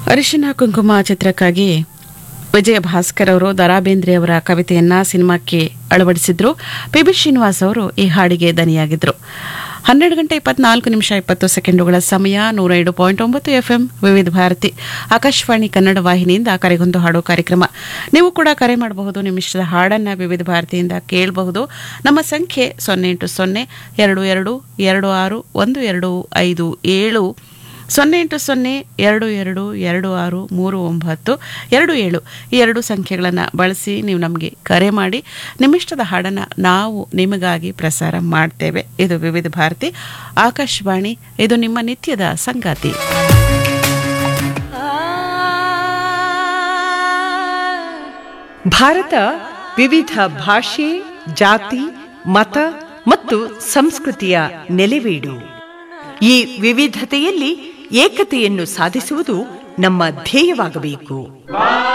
ಅರಿಶಿನ ಕುಂಕುಮ ಚಿತ್ರಕ್ಕಾಗಿ ವಿಜಯ ಭಾಸ್ಕರ್ ಅವರು ದರಾ ಬೇಂದ್ರೆ ಅವರ ಕವಿತೆಯನ್ನ ಸಿನಿಮಾಕ್ಕೆ ಅಳವಡಿಸಿದ್ರು ಪಿ ಬಿ ಶ್ರೀನಿವಾಸ್ ಅವರು ಈ ಹಾಡಿಗೆ ದನಿಯಾಗಿದ್ರು ಹನ್ನೆರಡು ಗಂಟೆ ಇಪ್ಪತ್ನಾಲ್ಕು ನಿಮಿಷ ಇಪ್ಪತ್ತು ಸೆಕೆಂಡುಗಳ ಸಮಯ ನೂರ ಏಳು ಪಾಯಿಂಟ್ ಒಂಬತ್ತು ಎಫ್ಎಂ ವಿವಿಧ ಭಾರತಿ ಆಕಾಶವಾಣಿ ಕನ್ನಡ ವಾಹಿನಿಯಿಂದ ಕರೆಗೊಂದು ಹಾಡು ಕಾರ್ಯಕ್ರಮ ನೀವು ಕೂಡ ಕರೆ ಮಾಡಬಹುದು ನಿಮ್ಮ ಇಷ್ಟದ ಹಾಡನ್ನು ವಿವಿಧ ಭಾರತಿಯಿಂದ ಕೇಳಬಹುದು ನಮ್ಮ ಸಂಖ್ಯೆ ಸೊನ್ನೆ ಎಂಟು ಸೊನ್ನೆ ಎರಡು ಎರಡು ಎರಡು ಆರು ಒಂದು ಎರಡು ಐದು ಏಳು ಸೊನ್ನೆ ಎಂಟು ಸೊನ್ನೆ ಎರಡು ಎರಡು ಎರಡು ಆರು ಮೂರು ಒಂಬತ್ತು ಎರಡು ಏಳು ಈ ಎರಡು ಸಂಖ್ಯೆಗಳನ್ನು ಬಳಸಿ ನೀವು ನಮಗೆ ಕರೆ ಮಾಡಿ ನಿಮ್ಮಿಷ್ಟದ ಹಾಡನ್ನು ನಾವು ನಿಮಗಾಗಿ ಪ್ರಸಾರ ಮಾಡ್ತೇವೆ ಇದು ವಿವಿಧ ಭಾರತಿ ಆಕಾಶವಾಣಿ ಇದು ನಿಮ್ಮ ನಿತ್ಯದ ಸಂಗಾತಿ ಭಾರತ ವಿವಿಧ ಭಾಷೆ ಜಾತಿ ಮತ ಮತ್ತು ಸಂಸ್ಕೃತಿಯ ನೆಲೆವೀಡು ಈ ವಿವಿಧತೆಯಲ್ಲಿ ಏಕತೆಯನ್ನು ಸಾಧಿಸುವುದು ನಮ್ಮ ಧ್ಯೇಯವಾಗಬೇಕು